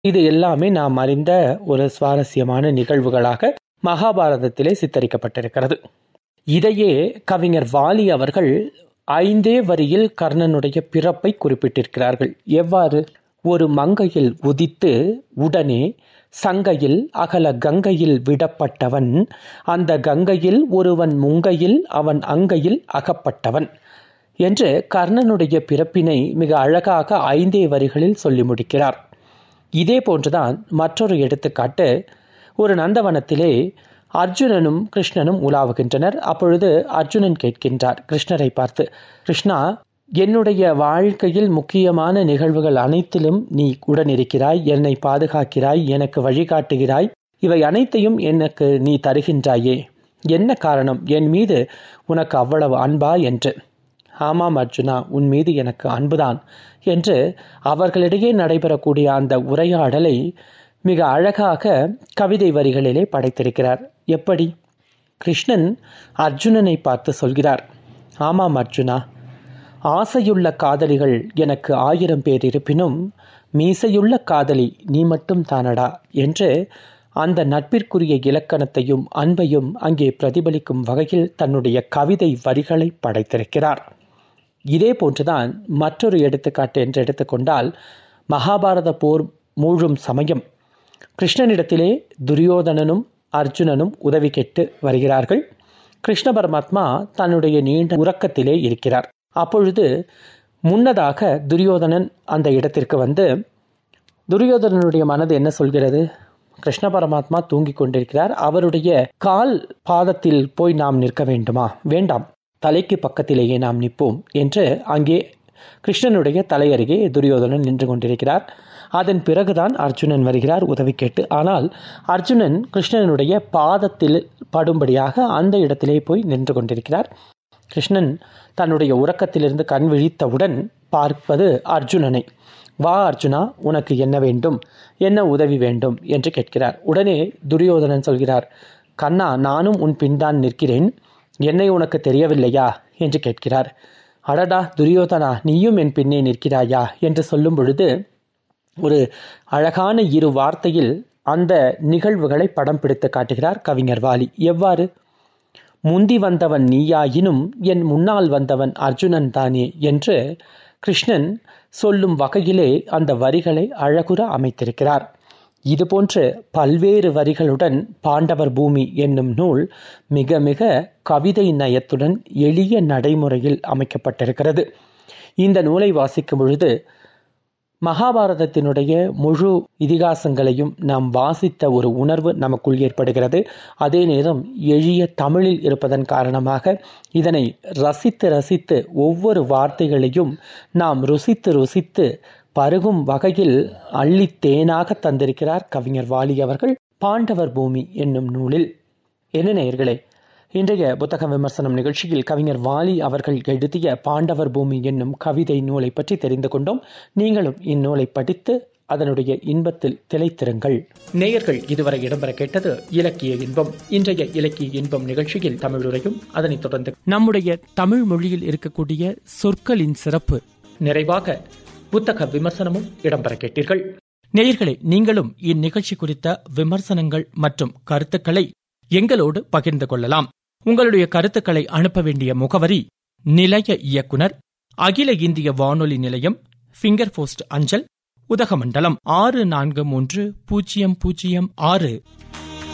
இது எல்லாமே நாம் அறிந்த ஒரு சுவாரஸ்யமான நிகழ்வுகளாக மகாபாரதத்திலே சித்தரிக்கப்பட்டிருக்கிறது இதையே கவிஞர் வாலி அவர்கள் ஐந்தே வரியில் கர்ணனுடைய பிறப்பை குறிப்பிட்டிருக்கிறார்கள் எவ்வாறு ஒரு மங்கையில் உதித்து உடனே சங்கையில் அகல கங்கையில் விடப்பட்டவன் அந்த கங்கையில் ஒருவன் முங்கையில் அவன் அங்கையில் அகப்பட்டவன் என்று கர்ணனுடைய பிறப்பினை மிக அழகாக ஐந்தே வரிகளில் சொல்லி முடிக்கிறார் இதே போன்றுதான் மற்றொரு எடுத்துக்காட்டு ஒரு நந்தவனத்திலே அர்ஜுனனும் கிருஷ்ணனும் உலாவுகின்றனர் அப்பொழுது அர்ஜுனன் கேட்கின்றார் கிருஷ்ணரை பார்த்து கிருஷ்ணா என்னுடைய வாழ்க்கையில் முக்கியமான நிகழ்வுகள் அனைத்திலும் நீ உடனிருக்கிறாய் என்னை பாதுகாக்கிறாய் எனக்கு வழிகாட்டுகிறாய் இவை அனைத்தையும் எனக்கு நீ தருகின்றாயே என்ன காரணம் என் மீது உனக்கு அவ்வளவு அன்பா என்று ஆமாம் அர்ஜுனா உன் மீது எனக்கு அன்புதான் என்று அவர்களிடையே நடைபெறக்கூடிய அந்த உரையாடலை மிக அழகாக கவிதை வரிகளிலே படைத்திருக்கிறார் எப்படி கிருஷ்ணன் அர்ஜுனனை பார்த்து சொல்கிறார் ஆமாம் அர்ஜுனா ஆசையுள்ள காதலிகள் எனக்கு ஆயிரம் பேர் இருப்பினும் மீசையுள்ள காதலி நீ மட்டும் தானடா என்று அந்த நட்பிற்குரிய இலக்கணத்தையும் அன்பையும் அங்கே பிரதிபலிக்கும் வகையில் தன்னுடைய கவிதை வரிகளை படைத்திருக்கிறார் இதே போன்றுதான் மற்றொரு எடுத்துக்காட்டு என்று எடுத்துக்கொண்டால் மகாபாரத போர் மூழும் சமயம் கிருஷ்ணனிடத்திலே துரியோதனனும் அர்ஜுனனும் உதவி கேட்டு வருகிறார்கள் கிருஷ்ண பரமாத்மா தன்னுடைய நீண்ட உறக்கத்திலே இருக்கிறார் அப்பொழுது முன்னதாக துரியோதனன் அந்த இடத்திற்கு வந்து துரியோதனனுடைய மனது என்ன சொல்கிறது கிருஷ்ண பரமாத்மா தூங்கிக் கொண்டிருக்கிறார் அவருடைய கால் பாதத்தில் போய் நாம் நிற்க வேண்டுமா வேண்டாம் தலைக்கு பக்கத்திலேயே நாம் நிற்போம் என்று அங்கே கிருஷ்ணனுடைய தலை அருகே துரியோதனன் நின்று கொண்டிருக்கிறார் அதன் பிறகுதான் அர்ஜுனன் வருகிறார் உதவி கேட்டு ஆனால் அர்ஜுனன் கிருஷ்ணனுடைய பாதத்தில் படும்படியாக அந்த இடத்திலே போய் நின்று கொண்டிருக்கிறார் கிருஷ்ணன் தன்னுடைய உறக்கத்திலிருந்து கண் விழித்தவுடன் பார்ப்பது அர்ஜுனனை வா அர்ஜுனா உனக்கு என்ன வேண்டும் என்ன உதவி வேண்டும் என்று கேட்கிறார் உடனே துரியோதனன் சொல்கிறார் கண்ணா நானும் உன் பின்தான் நிற்கிறேன் என்னை உனக்கு தெரியவில்லையா என்று கேட்கிறார் அடடா துரியோதனா நீயும் என் பின்னே நிற்கிறாயா என்று சொல்லும் பொழுது ஒரு அழகான இரு வார்த்தையில் அந்த நிகழ்வுகளை படம் பிடித்து காட்டுகிறார் கவிஞர் வாலி எவ்வாறு முந்தி வந்தவன் நீயாயினும் என் முன்னால் வந்தவன் அர்ஜுனன் தானே என்று கிருஷ்ணன் சொல்லும் வகையிலே அந்த வரிகளை அழகுற அமைத்திருக்கிறார் இதுபோன்று பல்வேறு வரிகளுடன் பாண்டவர் பூமி என்னும் நூல் மிக மிக கவிதை நயத்துடன் எளிய நடைமுறையில் அமைக்கப்பட்டிருக்கிறது இந்த நூலை வாசிக்கும் பொழுது மகாபாரதத்தினுடைய முழு இதிகாசங்களையும் நாம் வாசித்த ஒரு உணர்வு நமக்குள் ஏற்படுகிறது அதே நேரம் எளிய தமிழில் இருப்பதன் காரணமாக இதனை ரசித்து ரசித்து ஒவ்வொரு வார்த்தைகளையும் நாம் ருசித்து ருசித்து பருகும் வகையில் அள்ளி தேனாக தந்திருக்கிறார் கவிஞர் வாலி அவர்கள் பாண்டவர் பூமி என்னும் நூலில் என்ன நேயர்களே இன்றைய புத்தக விமர்சனம் நிகழ்ச்சியில் கவிஞர் வாலி அவர்கள் எழுதிய பாண்டவர் பூமி என்னும் கவிதை நூலை பற்றி தெரிந்து கொண்டோம் நீங்களும் இந்நூலை படித்து அதனுடைய இன்பத்தில் திளைத்திருங்கள் நேயர்கள் இதுவரை இடம்பெற கேட்டது இலக்கிய இன்பம் இன்றைய இலக்கிய இன்பம் நிகழ்ச்சியில் தமிழுரையும் அதனைத் தொடர்ந்து நம்முடைய தமிழ் மொழியில் இருக்கக்கூடிய சொற்களின் சிறப்பு நிறைவாக புத்தக விமர்சனமும் இடம்பெற கேட்டீர்கள் நேயர்களே நீங்களும் இந்நிகழ்ச்சி குறித்த விமர்சனங்கள் மற்றும் கருத்துக்களை எங்களோடு பகிர்ந்து கொள்ளலாம் உங்களுடைய கருத்துக்களை அனுப்ப வேண்டிய முகவரி நிலைய இயக்குனர் அகில இந்திய வானொலி நிலையம் பிங்கர் போஸ்ட் அஞ்சல் உதகமண்டலம் ஆறு நான்கு மூன்று பூஜ்ஜியம் பூஜ்ஜியம் ஆறு